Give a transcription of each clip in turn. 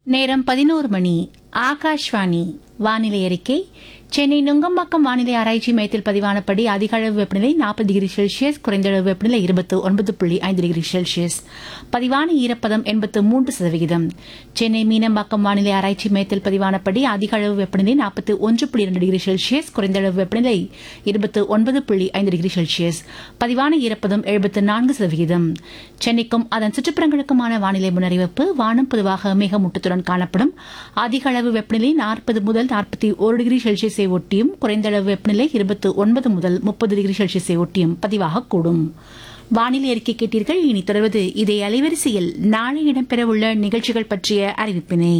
நேரம் பதினோரு மணி ஆகாஷ்வாணி வானிலை அறிக்கை சென்னை நுங்கம்பாக்கம் வானிலை ஆராய்ச்சி மையத்தில் பதிவானபடி அதிக அளவு வெப்பநிலை நாற்பது டிகிரி செல்சியஸ் குறைந்த அளவு வெப்பநிலை இருபத்து ஒன்பது புள்ளி ஐந்து டிகிரி செல்சியஸ் பதிவான ஈரப்பதம் எண்பத்து மூன்று சதவிகிதம் சென்னை மீனம்பாக்கம் வானிலை ஆராய்ச்சி மையத்தில் பதிவானபடி அதிக அளவு வெப்பநிலை நாற்பத்தி ஒன்று புள்ளி இரண்டு டிகிரி செல்சியஸ் குறைந்த அளவு வெப்பநிலை இருபத்து ஒன்பது புள்ளி ஐந்து டிகிரி செல்சியஸ் பதிவான ஈரப்பதம் எழுபத்து நான்கு சதவிகிதம் சென்னைக்கும் அதன் சுற்றுப்புறங்களுக்குமான வானிலை முன்னறிவிப்பு வானம் பொதுவாக மேகமூட்டத்துடன் காணப்படும் அதிக அளவு வெப்பநிலை நாற்பது முதல் நாற்பத்தி ஒரு டிகிரி செல்சியஸை ஒட்டியும் குறைந்த அளவு வெப்பநிலை இருபத்து ஒன்பது முதல் முப்பது டிகிரி செல்சியஸை ஒட்டியும் பதிவாகக்கூடும் வானிலை அறிக்கை கேட்டீர்கள் இனி தொடர்வது இதே அலைவரிசையில் நாளை இடம்பெறவுள்ள நிகழ்ச்சிகள் பற்றிய அறிவிப்பினை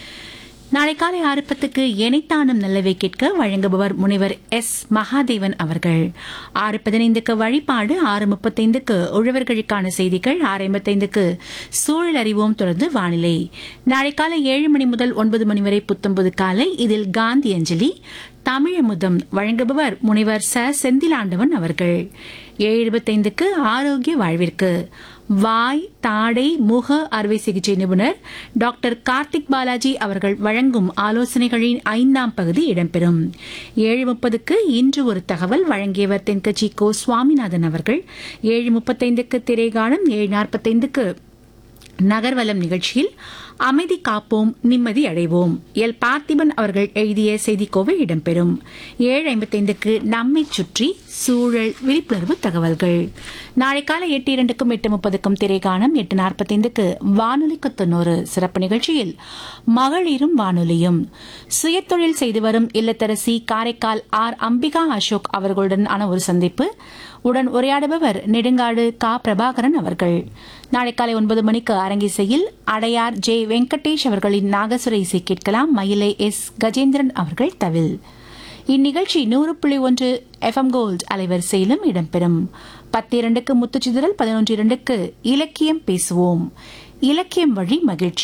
நாளை காலை ஆறு பத்துக்கு எனைத்தானும் நல்லவை கேட்க வழங்குபவர் முனைவர் எஸ் மகாதேவன் அவர்கள் ஆறு பதினைந்துக்கு வழிபாடு ஆறு முப்பத்தைந்துக்கு உழவர்களுக்கான செய்திகள் ஆறு ஐம்பத்தைந்துக்கு சூழல் அறிவோம் தொடர்ந்து வானிலை நாளை காலை ஏழு மணி முதல் ஒன்பது மணி வரை புத்தம்பது காலை இதில் காந்தி அஞ்சலி தமிழமுதம் வழங்குபவர் முனைவர் ச செந்திலாண்டவன் அவர்கள் ஏழு இருபத்தைந்துக்கு ஆரோக்கிய வாழ்விற்கு வாய் தாடை முக அறுவை சிகிச்சை நிபுணர் டாக்டர் கார்த்திக் பாலாஜி அவர்கள் வழங்கும் ஆலோசனைகளின் ஐந்தாம் பகுதி இடம்பெறும் ஏழு முப்பதுக்கு இன்று ஒரு தகவல் வழங்கியவர் தென்கட்சி கோ சுவாமிநாதன் அவர்கள் ஏழு முப்பத்தைந்துக்கு திரைகாலம் ஏழு நாற்பத்தைந்துக்கு நகர்வலம் நிகழ்ச்சியில் அமைதி காப்போம் நிம்மதி அடைவோம் எல் பார்த்திபன் அவர்கள் எழுதிய செய்திக்கோவை இடம்பெறும் ஏழு ஐம்பத்தைந்துக்கு நம்மை சுற்றி சூழல் விழிப்புணர்வு தகவல்கள் நாளை காலை எட்டு இரண்டுக்கும் எட்டு முப்பதுக்கும் திரைகாணம் எட்டு நாற்பத்தைந்துக்கு வானொலிக்கு தொண்ணூறு சிறப்பு நிகழ்ச்சியில் மகளிரும் வானொலியும் சுயதொழில் செய்து வரும் இல்லத்தரசி காரைக்கால் ஆர் அம்பிகா அசோக் அவர்களுடனான ஒரு சந்திப்பு உடன் உரையாடுபவர் நெடுங்காடு கா பிரபாகரன் அவர்கள் நாளை காலை ஒன்பது மணிக்கு அரங்கிசையில் அடையார் ஜே வெங்கடேஷ் அவர்களின் நாகசுர இசை கேட்கலாம் மயிலை எஸ் கஜேந்திரன் அவர்கள் தவில் இந்நிகழ்ச்சி நூறு புள்ளி ஒன்று எஃப்எம் கோல்ட் அலைவரிசையிலும் இடம்பெறும் பத்து இரண்டுக்கு முத்துச்சிதறல் பதினொன்று இரண்டுக்கு இலக்கியம் பேசுவோம் இலக்கியம் வழி மகிழ்ச்சி